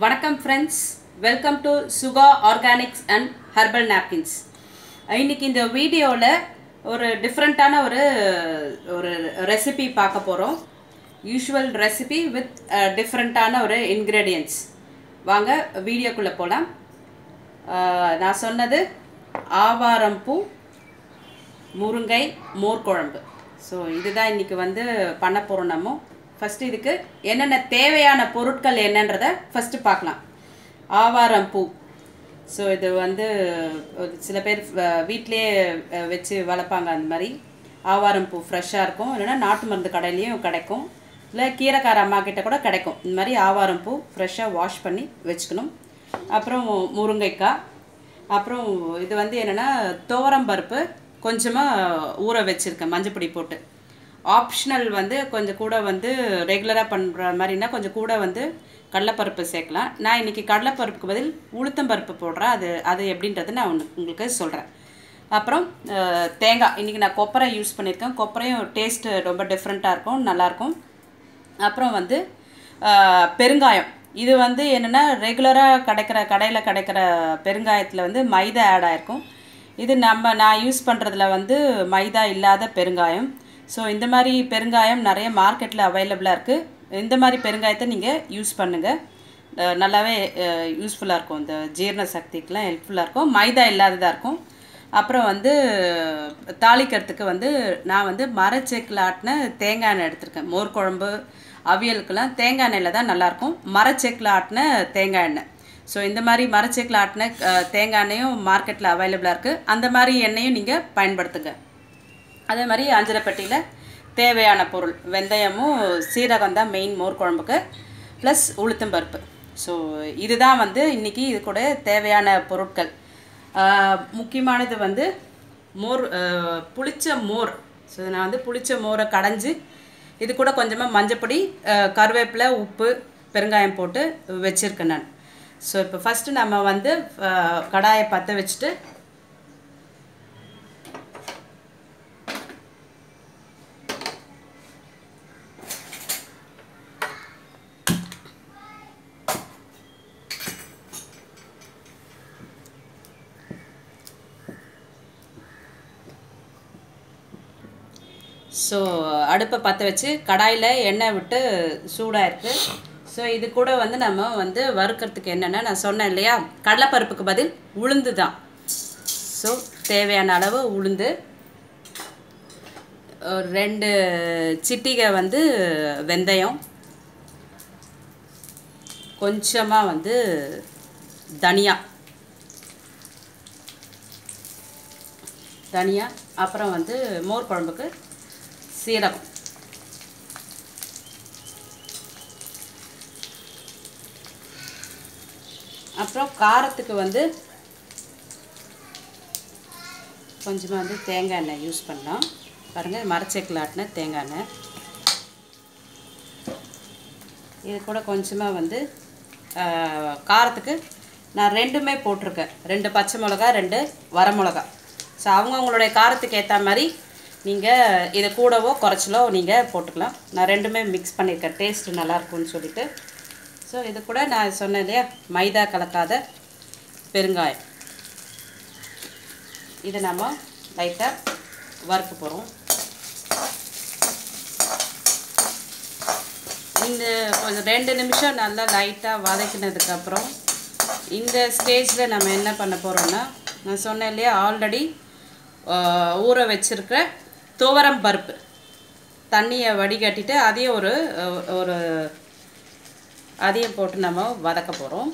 வணக்கம் friends welcome to சுகா organics and herbal napkins இன்னைக்கு இந்த வீடியோவில் ஒரு டிஃப்ரெண்ட்டான ஒரு ஒரு ரெசிபி பார்க்க போகிறோம் யூஷுவல் ரெசிபி வித் டிஃப்ரெண்ட்டான ஒரு இன்க்ரீடியன்ட்ஸ் வாங்க வீடியோக்குள்ளே போகலாம் நான் சொன்னது ஆவாரம் பூ முருங்கை மோர் குழம்பு ஸோ இதுதான் இன்றைக்கி வந்து பண்ண போகிறோம் நம்ம ஃபஸ்ட்டு இதுக்கு என்னென்ன தேவையான பொருட்கள் என்னன்றதை ஃபஸ்ட்டு பார்க்கலாம் ஆவாரம் பூ ஸோ இது வந்து ஒரு சில பேர் வீட்டிலே வச்சு வளர்ப்பாங்க அந்த மாதிரி ஆவாரம் பூ ஃப்ரெஷ்ஷாக இருக்கும் இல்லைன்னா நாட்டு மருந்து கடையிலையும் கிடைக்கும் இல்லை கீரைக்கார அம்மா கிட்ட கூட கிடைக்கும் இந்த மாதிரி ஆவாரம் பூ ஃப்ரெஷ்ஷாக வாஷ் பண்ணி வச்சுக்கணும் அப்புறம் முருங்கைக்காய் அப்புறம் இது வந்து என்னென்னா துவரம் பருப்பு கொஞ்சமாக ஊற வச்சுருக்கேன் மஞ்சப்பொடி போட்டு ஆப்ஷனல் வந்து கொஞ்சம் கூட வந்து ரெகுலராக பண்ணுற மாதிரினா கொஞ்சம் கூட வந்து கடலைப்பருப்பு சேர்க்கலாம் நான் இன்றைக்கி கடலைப்பருப்புக்கு பதில் உளுத்தம் பருப்பு போடுறேன் அது அது எப்படின்றது நான் ஒன்று உங்களுக்கு சொல்கிறேன் அப்புறம் தேங்காய் இன்றைக்கி நான் கொப்பரை யூஸ் பண்ணியிருக்கேன் கொப்பரையும் டேஸ்ட்டு ரொம்ப டிஃப்ரெண்ட்டாக இருக்கும் நல்லாயிருக்கும் அப்புறம் வந்து பெருங்காயம் இது வந்து என்னென்னா ரெகுலராக கிடைக்கிற கடையில் கிடைக்கிற பெருங்காயத்தில் வந்து மைதா ஆட் ஆகிருக்கும் இது நம்ம நான் யூஸ் பண்ணுறதுல வந்து மைதா இல்லாத பெருங்காயம் ஸோ இந்த மாதிரி பெருங்காயம் நிறைய மார்க்கெட்டில் அவைலபிளாக இருக்குது இந்த மாதிரி பெருங்காயத்தை நீங்கள் யூஸ் பண்ணுங்கள் நல்லாவே யூஸ்ஃபுல்லாக இருக்கும் இந்த ஜீரண சக்திக்கெலாம் ஹெல்ப்ஃபுல்லாக இருக்கும் மைதா இல்லாததாக இருக்கும் அப்புறம் வந்து தாளிக்கிறதுக்கு வந்து நான் வந்து மரச்சேக்கில் ஆட்டின தேங்காய் எண்ணெய் எடுத்திருக்கேன் மோர் குழம்பு அவியலுக்கெல்லாம் தேங்காய் எண்ணெயில் தான் நல்லாயிருக்கும் மரச்சேக்கில் ஆட்டின தேங்காய் எண்ணெய் ஸோ இந்த மாதிரி மரச்சேக்கில் ஆட்டின தேங்காய் எண்ணெயும் மார்க்கெட்டில் அவைலபிளாக இருக்குது அந்த மாதிரி எண்ணெயும் நீங்கள் பயன்படுத்துங்க அதே மாதிரி அஞ்சரைப்பட்டியில் தேவையான பொருள் வெந்தயமும் சீரகம் தான் மெயின் மோர் குழம்புக்கு ப்ளஸ் உளுத்தம்பருப்பு ஸோ இதுதான் வந்து இன்றைக்கி இது கூட தேவையான பொருட்கள் முக்கியமானது வந்து மோர் புளிச்ச மோர் ஸோ நான் வந்து புளிச்ச மோரை கடைஞ்சி இது கூட கொஞ்சமாக மஞ்சப்பொடி கருவேப்பிலை உப்பு பெருங்காயம் போட்டு வச்சுருக்கேன் நான் ஸோ இப்போ ஃபஸ்ட்டு நம்ம வந்து கடாயை பற்ற வச்சுட்டு ஸோ அடுப்பை பற்ற வச்சு கடாயில் எண்ணெய் விட்டு சூடாக இருக்குது ஸோ இது கூட வந்து நம்ம வந்து வறுக்கிறதுக்கு என்னென்னா நான் சொன்னேன் இல்லையா கடலைப்பருப்புக்கு பதில் உளுந்து தான் ஸோ தேவையான அளவு உளுந்து ஒரு ரெண்டு சிட்டிகை வந்து வெந்தயம் கொஞ்சமாக வந்து தனியா தனியா அப்புறம் வந்து மோர் குழம்புக்கு சீரகம் அப்புறம் காரத்துக்கு வந்து கொஞ்சமாக வந்து தேங்காய் எண்ணெய் யூஸ் பண்ணலாம் பாருங்கள் மரச்சேக்கில் ஆட்டின தேங்காய் எண்ணெய் இது கூட கொஞ்சமாக வந்து காரத்துக்கு நான் ரெண்டுமே போட்டிருக்கேன் ரெண்டு பச்சை மிளகா ரெண்டு வரமிளகா ஸோ அவங்கவுங்களுடைய காரத்துக்கு ஏற்ற மாதிரி நீங்கள் இதை கூடவோ குறைச்சலோ நீங்கள் போட்டுக்கலாம் நான் ரெண்டுமே மிக்ஸ் பண்ணியிருக்கேன் டேஸ்ட்டு நல்லாயிருக்கும்னு சொல்லிட்டு ஸோ இது கூட நான் சொன்னேன் இல்லையா மைதா கலக்காத பெருங்காயம் இதை நம்ம லைட்டாக வறுக்க போகிறோம் இந்த கொஞ்சம் ரெண்டு நிமிஷம் நல்லா லைட்டாக வதக்கினதுக்கப்புறம் இந்த ஸ்டேஜில் நம்ம என்ன பண்ண போகிறோன்னா நான் சொன்னேன் இல்லையா ஆல்ரெடி ஊற வச்சுருக்கிற துவரம் பருப்பு தண்ணியை வடிகட்டிட்டு அதையும் ஒரு ஒரு அதையும் போட்டு நம்ம வதக்க போகிறோம்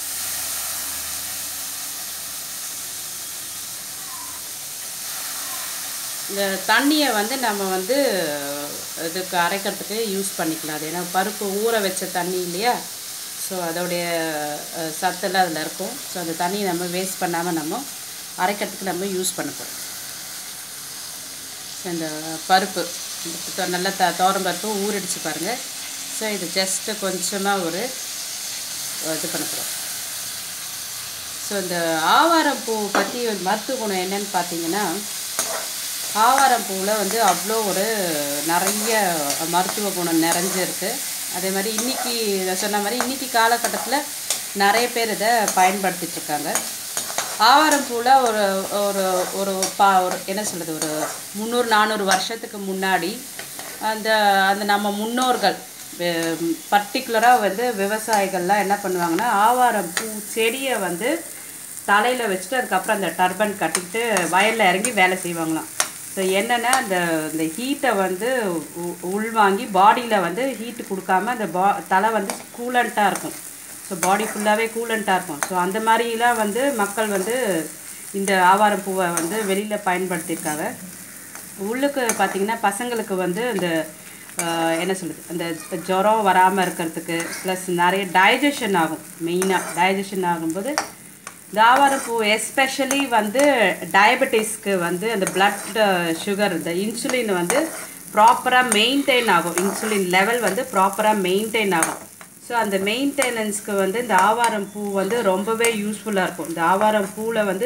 இந்த தண்ணியை வந்து நம்ம வந்து இதுக்கு அரைக்கிறதுக்கு யூஸ் பண்ணிக்கலாம் அது ஏன்னா பருப்பு ஊற வச்ச தண்ணி இல்லையா ஸோ அதோடைய சத்தெல்லாம் அதில் இருக்கும் ஸோ அந்த தண்ணியை நம்ம வேஸ்ட் பண்ணாமல் நம்ம அரைக்கிறதுக்கு நம்ம யூஸ் பண்ண போகிறோம் இந்த பருப்பு நல்லா த தோரம் பருப்பு ஊறிடுச்சு பாருங்கள் ஸோ இது ஜஸ்ட்டு கொஞ்சமாக ஒரு இது பண்ண போகிறோம் ஸோ இந்த ஆவாரம் பூ பற்றி மருத்துவ குணம் என்னன்னு பார்த்தீங்கன்னா ஆவாரம் பூவில் வந்து அவ்வளோ ஒரு நிறைய மருத்துவ குணம் நிறைஞ்சிருக்கு அதே மாதிரி இன்றைக்கி நான் சொன்ன மாதிரி இன்றைக்கி காலகட்டத்தில் நிறைய பேர் இதை பயன்படுத்திட்டு இருக்காங்க ஆவாரம் பூவில் ஒரு ஒரு ஒரு பா ஒரு என்ன சொல்கிறது ஒரு முந்நூறு நானூறு வருஷத்துக்கு முன்னாடி அந்த அந்த நம்ம முன்னோர்கள் பர்டிகுலராக வந்து விவசாயிகள்லாம் என்ன பண்ணுவாங்கன்னா ஆவாரம் பூ செடியை வந்து தலையில் வச்சுட்டு அதுக்கப்புறம் அந்த டர்பன் கட்டிக்கிட்டு வயலில் இறங்கி வேலை செய்வாங்களாம் ஸோ என்னென்னா அந்த இந்த ஹீட்டை வந்து உ- உள்வாங்கி பாடியில் வந்து ஹீட்டு கொடுக்காம அந்த பா தலை வந்து கூலண்ட்டாக இருக்கும் ஸோ பாடி ஃபுல்லாகவே கூலண்ட்டாக இருக்கும் ஸோ அந்த மாதிரிலாம் வந்து மக்கள் வந்து இந்த ஆவாரம் பூவை வந்து வெளியில் பயன்படுத்தியிருக்காங்க உள்ளுக்கு பார்த்தீங்கன்னா பசங்களுக்கு வந்து இந்த ஆஹ், என்ன சொல்லுது அந்த ஜுரம் வராமல் இருக்கிறதுக்கு ப்ளஸ் நிறைய டைஜஷன் ஆகும் மெயினாக டைஜஷன் ஆகும்போது இந்த ஆவாரப்பூ எஸ்பெஷலி வந்து டயபெட்டிஸ்க்கு வந்து அந்த பிளட் சுகர் இந்த இன்சுலின் வந்து ப்ராப்பராக மெயின்டைன் ஆகும் இன்சுலின் லெவல் வந்து ப்ராப்பராக மெயின்டைன் ஆகும் ஸோ அந்த மெயின்டெனன்ஸ்க்கு வந்து இந்த ஆவாரம் பூ வந்து ரொம்பவே யூஸ்ஃபுல்லாக இருக்கும் இந்த ஆவாரம் பூவில் வந்து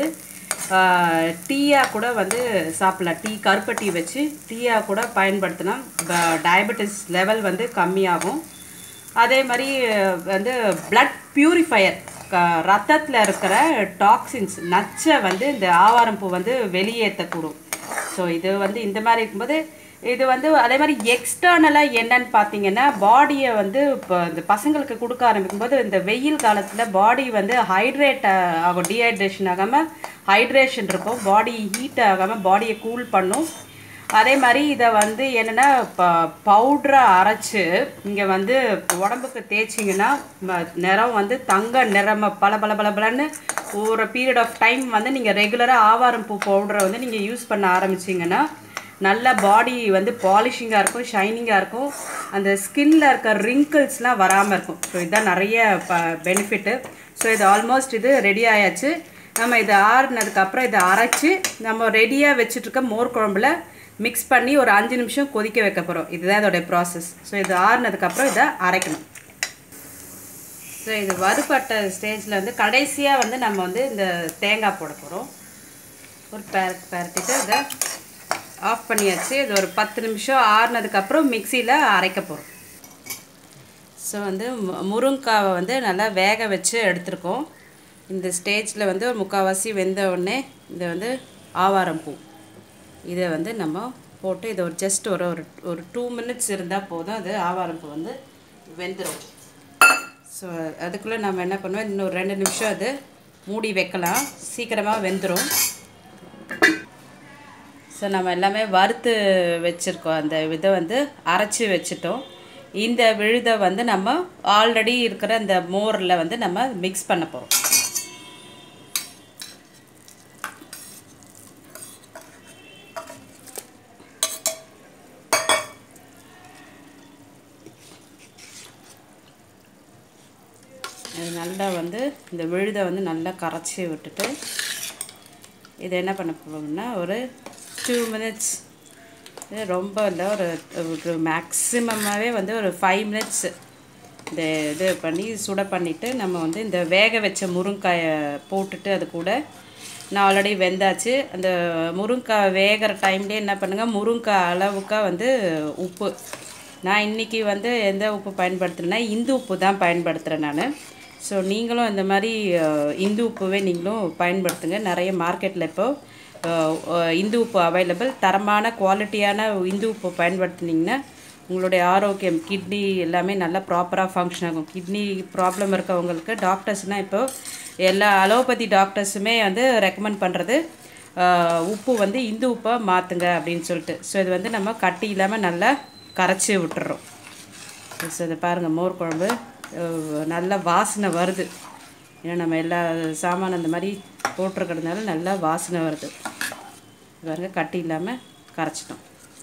டீயாக கூட வந்து சாப்பிடலாம் டீ கருப்பை டீ வச்சு டீயாக கூட பயன்படுத்தினா டயபெட்டிஸ் லெவல் வந்து கம்மியாகும் அதே மாதிரி அஹ், வந்து பிளட் பியூரிஃபையர் க ரத்தத்தில் இருக்கிற டாக்ஸின்ஸ் நச்சை வந்து இந்த ஆவாரம் பூ வந்து வெளியேற்றக்கூடும் ஸோ இது வந்து இந்த மாதிரி இருக்கும்போது இது வந்து அதே மாதிரி எக்ஸ்டர்னலாக என்னன்னு பார்த்தீங்கன்னா பாடியை வந்து இப்போ இந்த பசங்களுக்கு கொடுக்க ஆரம்பிக்கும்போது இந்த வெயில் காலத்தில் பாடி வந்து ஹைட்ரேட் ஆகும் டீஹைட்ரேஷன் ஆகாமல் ஹைட்ரேஷன் இருக்கும் பாடி ஹீட் ஆகாமல் பாடியை கூல் பண்ணும் அதே மாதிரி இதை வந்து என்னென்னா இப்போ பவுட்ரை அரைச்சு இங்கே வந்து உடம்புக்கு தேய்ச்சிங்கன்னா ம- நிறம் வந்து தங்க நிறம பல பல பல பலன்னு ஒரு பீரியட் ஆஃப் டைம் வந்து நீங்கள் ரெகுலராக ஆவாரம் பூ பவுடரை வந்து நீங்கள் யூஸ் பண்ண ஆரம்பிச்சிங்கன்னா நல்ல பாடி வந்து பாலிஷிங்காக இருக்கும் ஷைனிங்காக இருக்கும் அந்த ஸ்கின்ல இருக்க ரிங்கிள்ஸ்லாம் வராமல் இருக்கும் ஸோ இதுதான் நிறைய ப பெனிஃபிட்டு ஸோ இது ஆல்மோஸ்ட் இது ரெடி ஆயாச்சு நம்ம இதை ஆறுனதுக்கப்புறம் இதை அரைச்சி நம்ம ரெடியாக வச்சுட்ருக்க மோர் குழம்புல மிக்ஸ் பண்ணி ஒரு அஞ்சு நிமிஷம் கொதிக்க வைக்க போகிறோம் இதுதான் இதோடைய ப்ராசஸ் ஸோ இது ஆறுனதுக்கப்புறம் இதை அரைக்கணும் ஸோ இது வறுபட்ட ஸ்டேஜில் வந்து கடைசியாக வந்து நம்ம வந்து இந்த தேங்காய் போட போகிறோம் ஒரு பேரட் பேரட்டிட்டு இதை ஆஃப் பண்ணியாச்சு இது ஒரு பத்து நிமிஷம் ஆறுனதுக்கப்புறம் மிக்சியில் அரைக்க போகிறோம் ஸோ வந்து மு- முருங்காவை வந்து நல்லா வேக வச்சு எடுத்திருக்கோம் இந்த ஸ்டேஜில் வந்து ஒரு முக்கால்வாசி வெந்த உடனே இது வந்து ஆவாரம் பூ இதை வந்து நம்ம போட்டு இதை ஒரு ஜஸ்ட் ஒரு ஒரு ஒரு டூ மினிட்ஸ் இருந்தால் போதும் அது ஆவாரம் பூ வந்து வெந்துடும் ஸோ அதுக்குள்ளே நம்ம என்ன பண்ணுவோம் இன்னும் ரெண்டு நிமிஷம் அது மூடி வைக்கலாம் சீக்கிரமாக வெந்துடும் ஸோ நம்ம எல்லாமே வறுத்து வச்சுருக்கோம் அந்த இதை வந்து அரைச்சி வச்சுட்டோம் இந்த விழுதை வந்து நம்ம ஆல்ரெடி இருக்கிற அந்த மோரில் வந்து நம்ம மிக்ஸ் பண்ண போகிறோம் அது நல்லா வந்து இந்த விழுதை வந்து நல்லா கரைச்சி விட்டுட்டு இதை என்ன பண்ண போகிறோம்னா ஒரு டூ மினிட்ஸ் ரொம்ப இல்லை ஒரு ஒரு மேக்ஸிமமாகவே வந்து ஒரு ஃபைவ் மினிட்ஸ் இந்த இது பண்ணி சுட பண்ணிவிட்டு நம்ம வந்து இந்த வேக வச்ச முருங்காயை போட்டுட்டு அது கூட நான் ஆல்ரெடி வெந்தாச்சு அந்த முருங்காய் வேகிற டைம்லேயே என்ன பண்ணுங்கள் முருங்காய் அளவுக்கா வந்து உப்பு நான் இன்றைக்கி வந்து எந்த உப்பு பயன்படுத்துகிறேன்னா இந்து உப்பு தான் பயன்படுத்துகிறேன் நான் ஸோ நீங்களும் இந்த மாதிரி அஹ், இந்து உப்புவே நீங்களும் பயன்படுத்துங்க நிறைய மார்க்கெட்டில் இப்போ அஹ், அஹ், இந்து உப்பு அவைலபிள் தரமான குவாலிட்டியான இந்து உப்பு பயன்படுத்துனீங்கன்னா உங்களுடைய ஆரோக்கியம் கிட்னி எல்லாமே நல்லா ப்ராப்பராக ஃபங்க்ஷன் ஆகும் கிட்னி ப்ராப்ளம் இருக்கவங்களுக்கு டாக்டர்ஸ்னால் இப்போ எல்லா அலோபதி டாக்டர்ஸுமே வந்து ரெக்கமெண்ட் பண்ணுறது உப்பு வந்து இந்து உப்பை மாற்றுங்க அப்படின்னு சொல்லிட்டு ஸோ இது வந்து நம்ம கட்டி இல்லாமல் நல்லா கரைச்சி விட்டுறோம் ஸோ இதை பாருங்கள் மோர் குழம்பு அஹ், நல்ல வாசனை வருது ஏன்னா நம்ம எல்லா சாமான் அந்த மாதிரி போட்டிருக்கிறதுனால நல்லா வாசனை வருது இது பாருங்க கட்டி இல்லாமல் கரைச்சிட்டோம்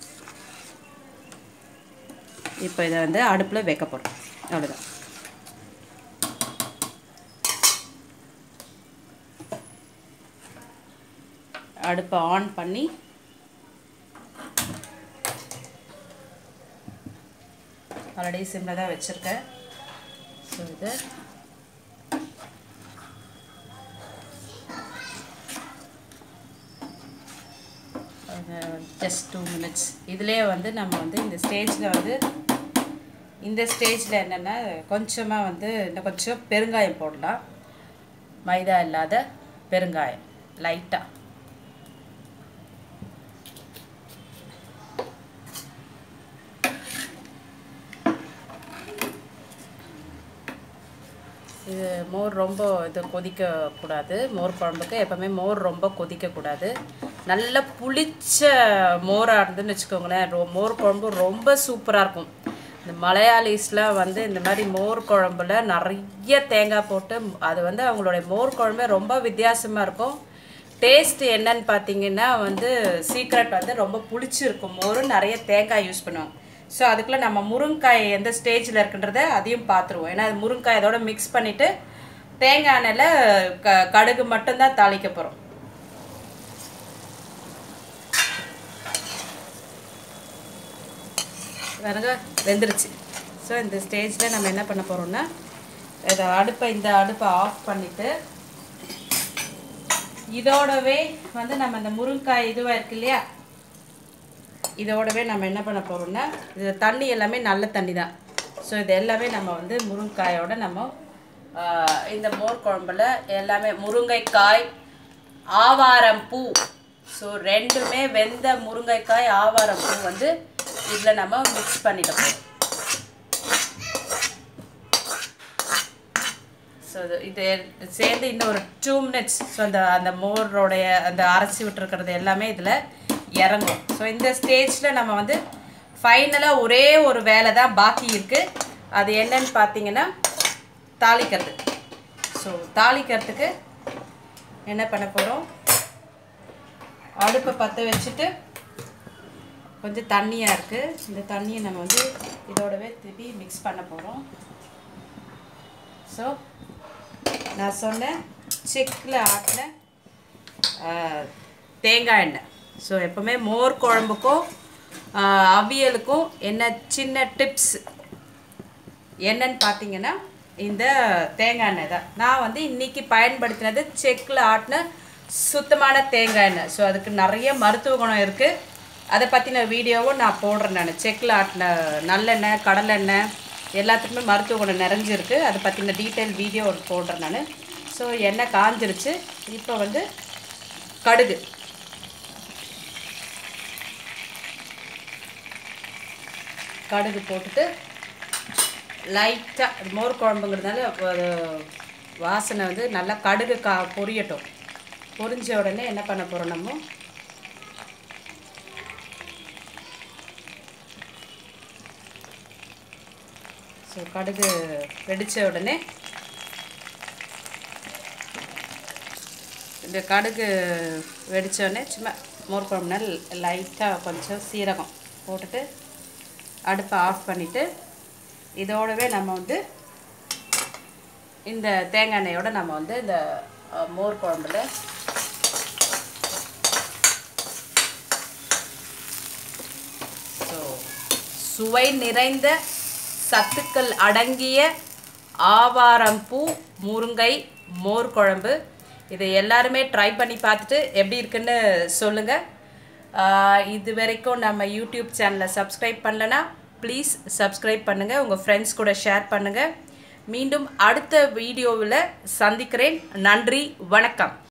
இப்போ இதை வந்து அடுப்பில் வைக்க போகிறோம் அவ்வளோதான் அடுப்பை ஆன் பண்ணி ஆல்ரெடி சிம்மில் தான் வச்சுருக்கேன் ஸோ இது ஜஸ்ட் டூ மினிட்ஸ் இதுலேயே வந்து நம்ம வந்து இந்த ஸ்டேஜில் வந்து இந்த ஸ்டேஜில் என்னென்னா கொஞ்சமாக வந்து இன்னும் கொஞ்சம் பெருங்காயம் போடலாம் மைதா இல்லாத பெருங்காயம் லைட்டாக இது மோர் ரொம்ப இது கொதிக்கக்கூடாது மோர் குழம்புக்கு எப்போவுமே மோர் ரொம்ப கொதிக்கக்கூடாது நல்ல புளிச்ச மோராக இருந்துன்னு வச்சுக்கோங்களேன் ரொ மோர் குழம்பு ரொம்ப சூப்பராக இருக்கும் இந்த மலையாளிஸ்லாம் வந்து இந்த மாதிரி மோர் குழம்புல நிறைய தேங்காய் போட்டு அது வந்து அவங்களுடைய மோர் குழம்பே ரொம்ப வித்தியாசமாக இருக்கும் டேஸ்ட் என்னன்னு பார்த்தீங்கன்னா வந்து சீக்ரெட் வந்து ரொம்ப புளிச்சிருக்கும் மோர் நிறைய தேங்காய் யூஸ் பண்ணுவாங்க ஸோ அதுக்குள்ளே நம்ம முருங்காய் எந்த ஸ்டேஜில் இருக்குன்றத அதையும் பார்த்துருவோம் ஏன்னா அது முருங்காய் அதோட மிக்ஸ் பண்ணிவிட்டு தேங்காய் எண்ணெயில் க கடுகு மட்டும்தான் தாளிக்க போகிறோம் பாருங்க வெந்துருச்சு ஸோ இந்த ஸ்டேஜில் நம்ம என்ன பண்ண போகிறோம்னா இதை அடுப்பை இந்த அடுப்பை ஆஃப் பண்ணிவிட்டு இதோடவே வந்து நம்ம இந்த முருங்காய் இதுவாக இருக்கு இல்லையா இதோடவே நம்ம என்ன பண்ண போகிறோம்னா இது தண்ணி எல்லாமே நல்ல தண்ணி தான் ஸோ இது எல்லாமே நம்ம வந்து முருங்காயோட நம்ம ஆஹ், இந்த மோர் குழம்புல எல்லாமே முருங்கைக்காய் ஆவாரம் பூ ஸோ ரெண்டுமே வெந்த முருங்கைக்காய் ஆவாரம் பூ வந்து இதில் நம்ம மிக்ஸ் பண்ணிட்டோம் ஸோ இது சேர்ந்து இன்னும் ஒரு டூ மினிட்ஸ் ஸோ அந்த அந்த மோரோடைய அந்த அரைச்சி விட்டுருக்கிறது எல்லாமே இதில் இறங்கும் ஸோ இந்த ஸ்டேஜில் நம்ம வந்து ஃபைனலாக ஒரே ஒரு வேலை தான் பாக்கி இருக்குது அது என்னன்னு பார்த்தீங்கன்னா தாளிக்கிறது ஸோ தாளிக்கிறதுக்கு என்ன பண்ண போகிறோம் அடுப்பை பற்ற வச்சுட்டு கொஞ்சம் தண்ணியாக இருக்குது இந்த தண்ணியை நம்ம வந்து இதோடவே திருப்பி மிக்ஸ் பண்ண போகிறோம் ஸோ நான் சொன்னேன் செக்கில் ஆட்டின ஆஹ், தேங்காய் எண்ணெய் ஸோ எப்போவுமே மோர் குழம்புக்கும் ஆஹ், அவியலுக்கும் என்ன சின்ன டிப்ஸ் என்னன்னு பார்த்தீங்கன்னா இந்த தேங்காய் எண்ணெய் தான் நான் வந்து இன்னைக்கு பயன்படுத்தினது செக்கில் ஆட்டின சுத்தமான தேங்காய் எண்ணெய் ஸோ அதுக்கு நிறைய மருத்துவ குணம் இருக்குது அதை பற்றின வீடியோவும் நான் போடுறேன் நான் செக்கில் ஆட்டின நல்லெண்ணெய் கடலெண்ணெய் எல்லாத்துக்குமே மருத்துவ குணம் நிறைஞ்சிருக்கு அதை பற்றின டீட்டெயில் வீடியோ ஒன்று போடுறேன் நான் ஸோ எண்ணெய் காஞ்சிருச்சு இப்போ வந்து கடுகு கடுகு போட்டுட்டு லைட்டாக மோர் குழம்புங்கிறதுனால ஒரு வாசனை வந்து நல்லா கடுகு கா பொரியட்டும் பொரிஞ்ச உடனே என்ன பண்ண போகிறோம் நம்ம ஸோ கடுகு வெடித்த உடனே இந்த கடுகு வெடிச்ச உடனே சும்மா மோர் குழம்புனா லைட்டாக கொஞ்சம் சீரகம் போட்டுட்டு அடுப்பை ஆஃப் பண்ணிவிட்டு இதோடவே நம்ம வந்து இந்த தேங்காய் எண்ணெயோட நம்ம வந்து இந்த அஹ், மோர் குழம்புல ஸோ சுவை நிறைந்த சத்துக்கள் அடங்கிய ஆவாரம்பூ முருங்கை மோர் குழம்பு இதை எல்லாருமே ட்ரை பண்ணி பார்த்துட்டு எப்படி இருக்குன்னு சொல்லுங்கள் இது வரைக்கும் நம்ம யூடியூப் சேனலை சப்ஸ்கிரைப் பண்ணலனா ப்ளீஸ் சப்ஸ்கிரைப் பண்ணுங்கள் உங்கள் ஃப்ரெண்ட்ஸ் கூட ஷேர் பண்ணுங்கள் மீண்டும் அடுத்த வீடியோவில் சந்திக்கிறேன் நன்றி வணக்கம்